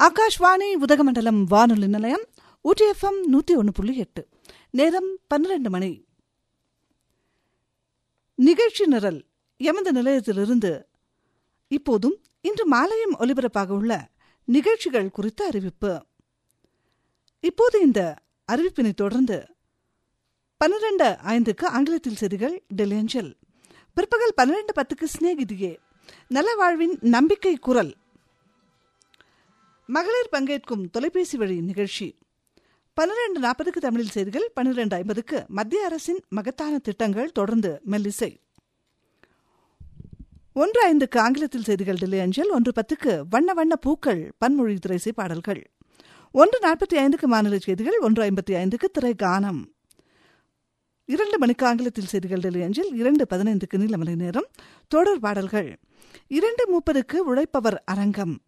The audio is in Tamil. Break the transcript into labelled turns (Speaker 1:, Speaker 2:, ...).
Speaker 1: ஆகாஷ்வாணி உதகமண்டலம் வானொலி நிலையம் ஊட்டிஎஃப்எம் நூற்றி ஒன்று புள்ளி எட்டு நேரம் பன்னிரண்டு மணி நிகழ்ச்சி நிரல் எமது நிலையத்திலிருந்து இப்போதும் இன்று மாலையும் ஒலிபரப்பாக உள்ள நிகழ்ச்சிகள் குறித்த அறிவிப்பு இப்போது இந்த அறிவிப்பினை தொடர்ந்து பன்னிரண்டு ஐந்துக்கு ஆங்கிலத்தில் செய்திகள் டெலியஞ்சல் பிற்பகல் பன்னிரண்டு பத்துக்கு சிநேகிதியே நல வாழ்வின் நம்பிக்கை குரல் மகளிர் பங்கேற்கும் தொலைபேசி வழி நிகழ்ச்சி பன்னிரண்டு நாற்பதுக்கு தமிழில் செய்திகள் பன்னிரண்டு ஐம்பதுக்கு மத்திய அரசின் மகத்தான திட்டங்கள் தொடர்ந்து மெல்லிசை ஒன்று ஐந்துக்கு ஆங்கிலத்தில் செய்திகள் டெல்லி அஞ்சல் ஒன்று பத்துக்கு வண்ண வண்ண பூக்கள் பன்மொழி திரைசை பாடல்கள் ஒன்று நாற்பத்தி ஐந்துக்கு மாநில செய்திகள் ஒன்று ஐம்பத்தி ஐந்துக்கு திரை கானம் இரண்டு மணிக்கு ஆங்கிலத்தில் செய்திகள் டெல்லி அஞ்சல் இரண்டு பதினைந்துக்கு நீலமலை நேரம் தொடர் பாடல்கள் இரண்டு முப்பதுக்கு உழைப்பவர் அரங்கம்